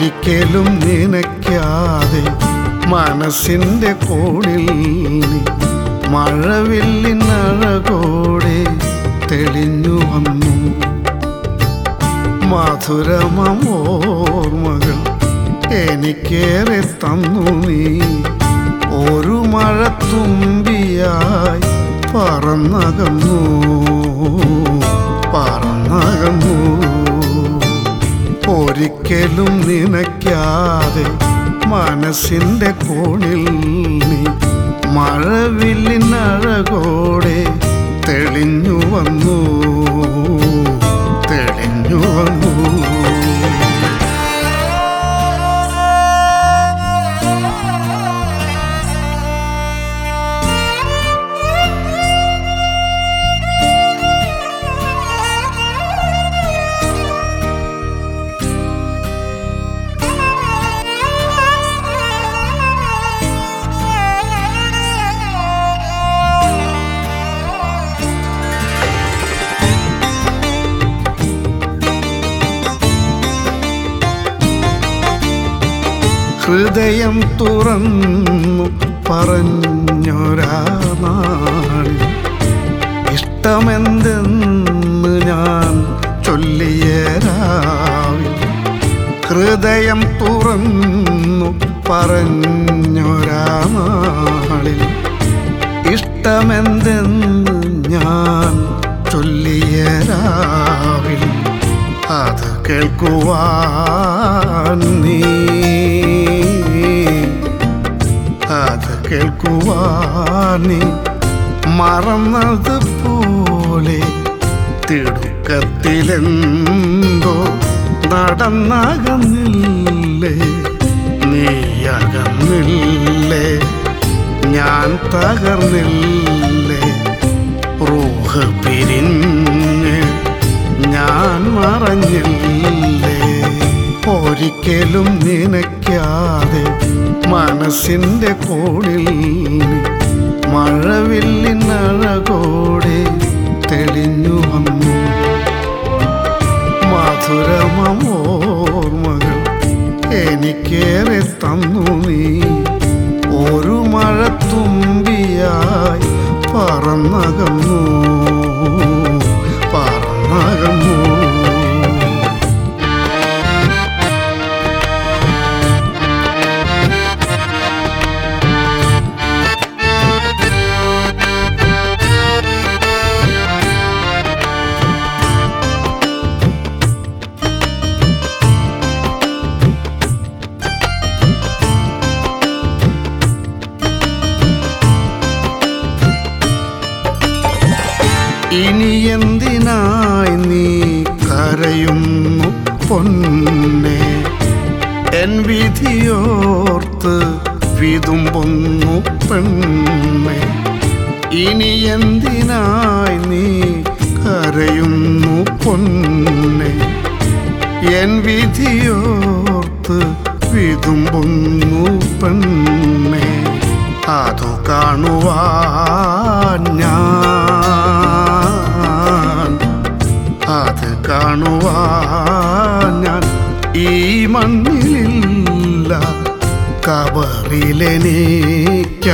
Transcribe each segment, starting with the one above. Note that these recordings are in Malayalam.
ഒരിക്കലും നനയ്ക്കാതെ മനസ്സിന്റെ കോണിൽ നീ മഴവില്ലിനഴകോടെ തെളിഞ്ഞു വന്നു മധുരമം ഓർമ്മകൾ എനിക്കേറെ തന്നു നീ ഒരു മഴത്തുമ്പിയായി പറന്നകന്നു പറന്നകന്നു ഒരിക്കലും നനയ്ക്കാതെ മനസ്സിന്റെ കോണിൽ നീ മഴവില്ലിനഴകോടെ തെളിഞ്ഞു വന്നു തെളിഞ്ഞു വന്നു ഹൃദയം തുറന്നു പറഞ്ഞൊരാ നാളിൽ ഇഷ്ടമെന്തെന്ന് ഞാൻ ചൊല്ലിയ രാവിൽ ഹൃദയം തുറന്നു പറഞ്ഞൊരാ നാളിൽ ഇഷ്ടമെന്തെന്ന് ഞാൻ ചൊല്ലിയ രാവിൽ അത് കേൾക്കുവാൻ നീ അത് കേൾക്കുവാൻ നീ മറന്നതുപോലെ തിടുക്കത്തിലെന്തോ നടന്നകന്നില്ലേ നീ അകന്നില്ലേ ഞാൻ തകർന്നില്ലേ റൂഹ് പിരിഞ്ഞ് ഞാൻ മറഞ്ഞില്ലേ ഒരിക്കലും നനയ്ക്കാതെ മനസ്സിന്റെ കോണിൽ മഴവില്ലിനഴകോടെ തെളിഞ്ഞു വന്നു മധുരമം ഓർമ്മകൾ എനിക്കേറെ തന്നു നീ ഒരു മഴത്തുമ്പിയായി പറന്നകന്നു പറന്നകന്നു ഇനി എന്തിനായി നീ കരയുന്നു പൊന്നെ എൻ വിധിയോർത്ത് വിതുമ്പൊന്നു പെണ്ണെ ഇനി എന്തിനായി നീ കരയുന്നു പൊന്നെ എൻ വിധിയോർത്ത് വിതുമ്പുന്നു പെണ്ണെ അതു കാണുവാൻ ഞാൻ അത് കാണുവാൻ ഞാൻ ഈ മണ്ണിലില്ല കബറിലെനിക്ക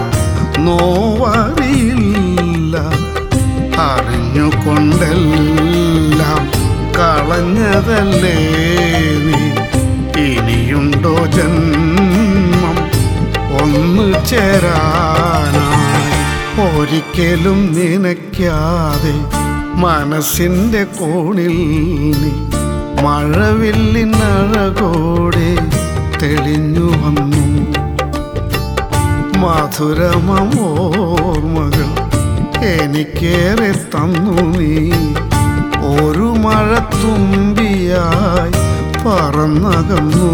നോവറിയില്ല അറിഞ്ഞുകൊണ്ടെല്ലാം കളഞ്ഞതല്ലേ നീ ഇനിയുണ്ടോ ജന്മം ഒന്ന് ചേരാനായി ഒരിക്കലും നനയ്ക്കാതെ മനസ്സിന്റെ കോണിൽ നീ മഴവില്ലിനഴകോടെ തെളിഞ്ഞു വന്നു മധുരമം ഓർമ്മകൾ എനിക്കേറെ തന്നു നീ ഒരു മഴത്തുമ്പിയായി പറന്നകന്നു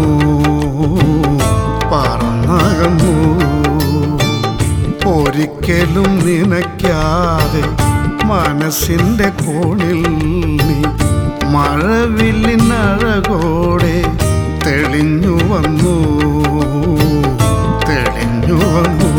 പറന്നകന്നു ഒരിക്കലും നനയ്ക്കാതെ മനസ്സിന്റെ കോണിൽ നീ മഴവില്ലിനഴകോടെ തെളിഞ്ഞു വന്നു തെളിഞ്ഞു വന്നു